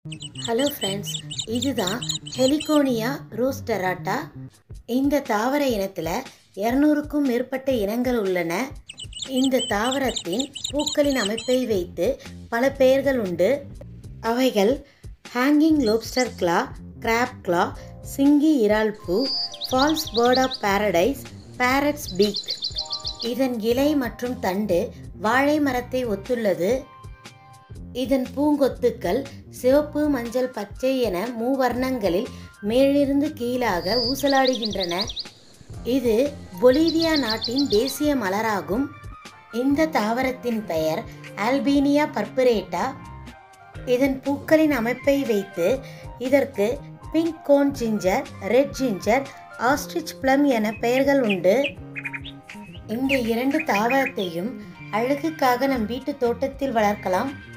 hello friends இதுதான் heliconia rostrata இந்த தாவர இனத்தில் இரநூறுக்கும் மேற்பட்ட இனங்கள் உள்ளன இந்த தாவரத்தின் பூக்களின் அமைப்பை வைத்து பல பெயர்கள் உண்டு அவைகள் ஹேங்கிங் லோப்ஸ்டர் கிளா கிராப் கிளா சிங்கி இறால் பூ false bird of paradise parrot's beak இதன் இலை மற்றும் தண்டு வாழை மரத்தை ஒத்துள்ளது இதன் பூங்கொத்துக்கள் சிவப்பு மஞ்சள் பச்சை என மூவர்ணங்களில் மேலிருந்து கீழாக ஊசலாடுகின்றன இது பொலிவியா நாட்டின் தேசிய மலராகும் இந்த தாவரத்தின் பெயர் ஆல்பீனியா பர்பரேட்டா இதன் பூக்களின் அமைப்பை வைத்து இதற்கு pink cone ginger red ginger ostrich plume என பெயர்கள் உண்டு இந்த இரண்டு தாவரத்தையும் அழகுக்காக நம் வீட்டு தோட்டத்தில் வளர்க்கலாம்